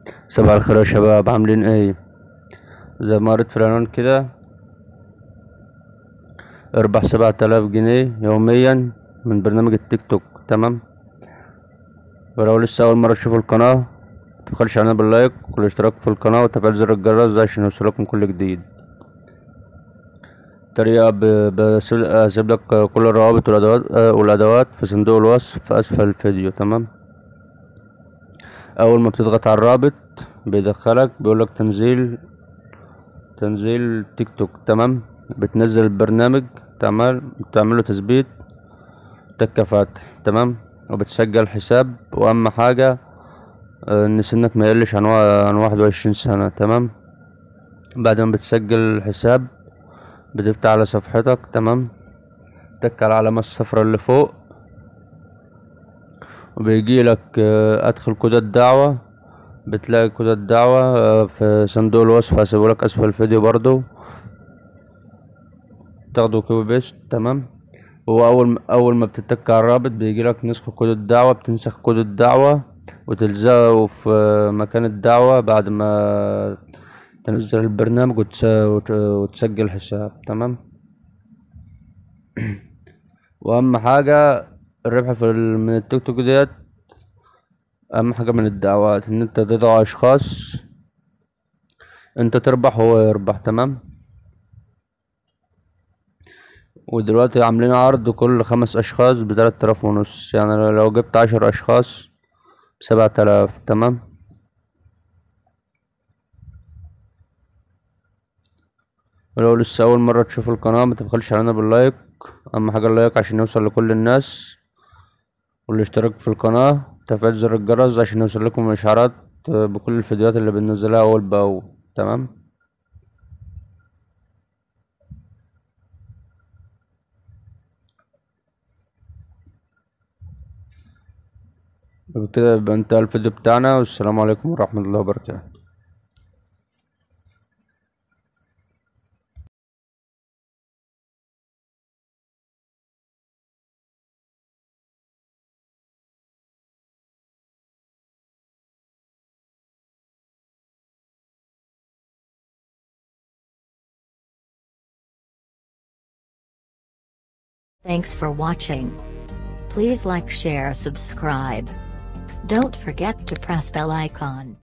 صباح الخير يا شباب عاملين ايه زي ما قريت في العنوان كده اربح سبعة آلاف جنيه يوميا من برنامج التيك توك تمام ولو لسه أول مرة تشوفوا القناة متبخلش علينا باللايك والاشتراك في القناة وتفعيل زر الجرس ده عشان يوصلكم كل جديد طريقة ب- بسيب أسيب لك كل الروابط والأدوات والأدوات في صندوق الوصف في أسفل الفيديو تمام أول ما بتضغط على الرابط بيدخلك بيقولك تنزيل تنزيل تيك توك تمام بتنزل البرنامج تعمل تعمله تثبيت تكة فاتح تمام وبتسجل حساب واهم حاجة آه، ان سنك ما يقلش عن وا- عن واحد وعشرين سنة تمام بعد ما بتسجل الحساب بتفتح على صفحتك تمام تك على العلامة الصفراء اللي فوق وبيجي لك ادخل كود الدعوة بتلاقي كود الدعوة آه، في صندوق الوصف هسيبهولك اسفل الفيديو برضو تاخده كوبي بيست تمام هو اول ما اول ما بتتك على الرابط بيجي لك نسخة كود الدعوة بتنسخ كود الدعوة وتلزقه في مكان الدعوة بعد ما تنزل البرنامج وتس... وت- وتسجل حساب تمام واهم حاجة الربح في ال... من التيك توك ديت اهم حاجة من الدعوات ان انت تدعو اشخاص انت تربح وهو يربح تمام ودلوقتي عاملين عرض كل خمس اشخاص بتلات الاف ونص يعني لو جبت عشر اشخاص بسبعة الاف تمام ولو لسه اول مرة تشوف القناة متبخلش علينا باللايك اهم حاجة اللايك عشان يوصل لكل الناس والاشتراك في القناة تفعيل زر الجرس عشان يوصل لكم الاشعارات بكل الفيديوهات اللي بننزلها اول باول تمام وبكده يبقى انتهى الفيديو بتاعنا والسلام عليكم ورحمة الله وبركاته Thanks for watching. Please like share subscribe. Don't forget to press bell icon.